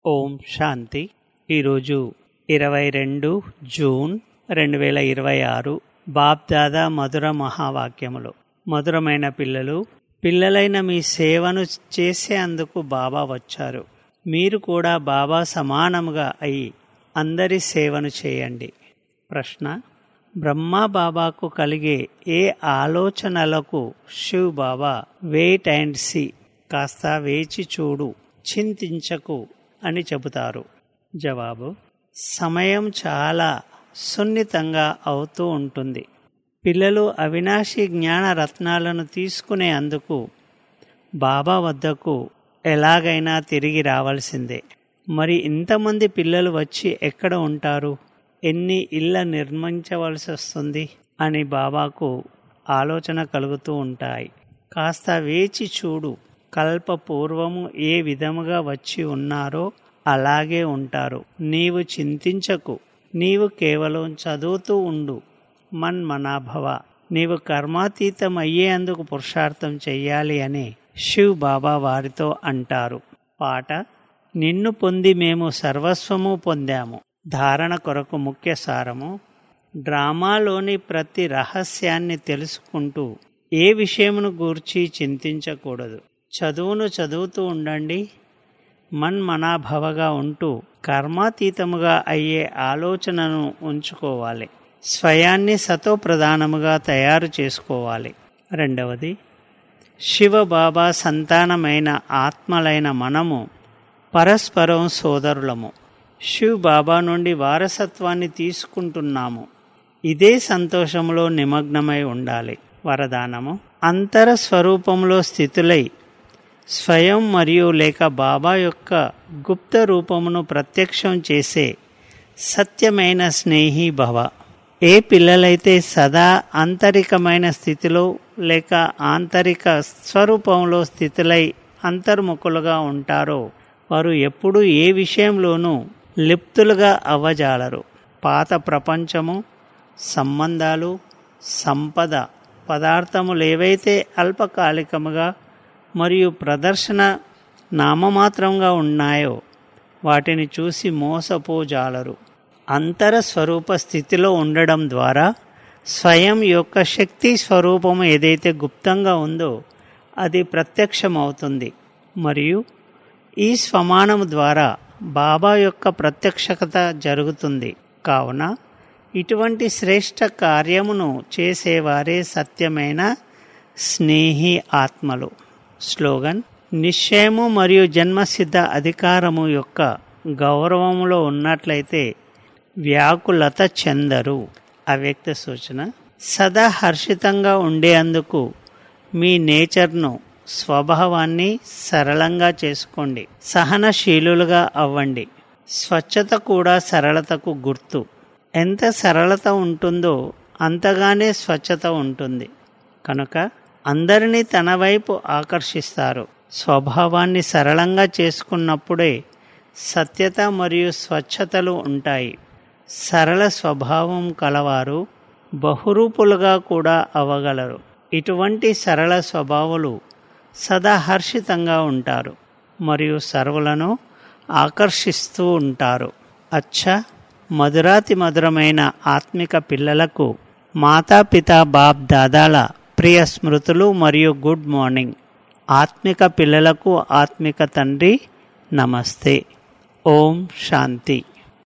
ఓం శాంతి ఈరోజు ఇరవై రెండు జూన్ రెండు వేల ఇరవై ఆరు బాబ్దాదా మధుర మహావాక్యములు మధురమైన పిల్లలు పిల్లలైన మీ సేవను చేసేందుకు బాబా వచ్చారు మీరు కూడా బాబా సమానముగా అయి అందరి సేవను చేయండి ప్రశ్న బ్రహ్మ బాబాకు కలిగే ఏ ఆలోచనలకు Shiv Baba wait and see కాస్త వేచి చూడు చింతించకు అని చెబుతారు జవాబు సమయం చాలా సున్నితంగా అవుతూ ఉంటుంది పిల్లలు అవినాశి జ్ఞాన రత్నాలను తీసుకునే అందుకు బాబా వద్దకు ఎలాగైనా తిరిగి రావాల్సిందే మరి ఇంతమంది పిల్లలు వచ్చి ఎక్కడ ఉంటారు ఎన్ని ఇళ్ళ నిర్మించవలసి వస్తుంది అని బాబాకు ఆలోచన కలుగుతూ ఉంటాయి కాస్త వేచి చూడు కల్ప పూర్వము ఏ విధముగా వచ్చి ఉన్నారో అలాగే ఉంటారు నీవు చింతించకు నీవు కేవలం చదువుతూ ఉండు మన్ మనాభవ నీవు కర్మాతీతం అయ్యేందుకు పురుషార్థం చెయ్యాలి అని శివ్ బాబా వారితో అంటారు పాట నిన్ను పొంది మేము సర్వస్వము పొందాము ధారణ కొరకు ముఖ్య సారము డ్రామాలోని ప్రతి రహస్యాన్ని తెలుసుకుంటూ ఏ విషయమును గూర్చి చింతించకూడదు చదువును చదువుతూ ఉండండి మన్మనాభవగా ఉంటూ కర్మాతీతముగా అయ్యే ఆలోచనను ఉంచుకోవాలి స్వయాన్ని సతో ప్రధానముగా తయారు చేసుకోవాలి రెండవది శివబాబా సంతానమైన ఆత్మలైన మనము పరస్పరం సోదరులము శివ్ బాబా నుండి వారసత్వాన్ని తీసుకుంటున్నాము ఇదే సంతోషంలో నిమగ్నమై ఉండాలి వరదానము అంతర స్వరూపంలో స్థితులై స్వయం మరియు లేక బాబా యొక్క గుప్త రూపమును ప్రత్యక్షం చేసే సత్యమైన స్నేహి భవ ఏ పిల్లలైతే సదా ఆంతరికమైన స్థితిలో లేక ఆంతరిక స్వరూపంలో స్థితులై అంతర్ముఖులుగా ఉంటారో వారు ఎప్పుడూ ఏ విషయంలోనూ లిప్తులుగా అవ్వజాలరు పాత ప్రపంచము సంబంధాలు సంపద పదార్థములు ఏవైతే అల్పకాలికముగా మరియు ప్రదర్శన నామమాత్రంగా ఉన్నాయో వాటిని చూసి మోసపోజాలరు అంతర స్వరూప స్థితిలో ఉండడం ద్వారా స్వయం యొక్క శక్తి స్వరూపము ఏదైతే గుప్తంగా ఉందో అది ప్రత్యక్షమవుతుంది మరియు ఈ స్వమానము ద్వారా బాబా యొక్క ప్రత్యక్షత జరుగుతుంది కావున ఇటువంటి శ్రేష్ట కార్యమును చేసేవారే సత్యమైన స్నేహి ఆత్మలు స్లోగన్ నిశ్చయము మరియు జన్మసిద్ధ అధికారము యొక్క గౌరవములో ఉన్నట్లయితే వ్యాకులత చెందరు అవ్యక్త సూచన సదా హర్షితంగా ఉండేందుకు మీ నేచర్ను స్వభావాన్ని సరళంగా చేసుకోండి సహనశీలులుగా అవ్వండి స్వచ్ఛత కూడా సరళతకు గుర్తు ఎంత సరళత ఉంటుందో అంతగానే స్వచ్ఛత ఉంటుంది కనుక అందరినీ తన వైపు ఆకర్షిస్తారు స్వభావాన్ని సరళంగా చేసుకున్నప్పుడే సత్యత మరియు స్వచ్ఛతలు ఉంటాయి సరళ స్వభావం కలవారు బహురూపులుగా కూడా అవ్వగలరు ఇటువంటి సరళ స్వభావాలు సదా హర్షితంగా ఉంటారు మరియు సర్వులను ఆకర్షిస్తూ ఉంటారు అచ్చ మధురాతి మధురమైన ఆత్మిక పిల్లలకు మాతాపితా బాప్ దాదాల ప్రియ స్మృతులు మరియు గుడ్ మార్నింగ్ ఆత్మిక పిల్లలకు ఆత్మిక తండ్రి నమస్తే ఓం శాంతి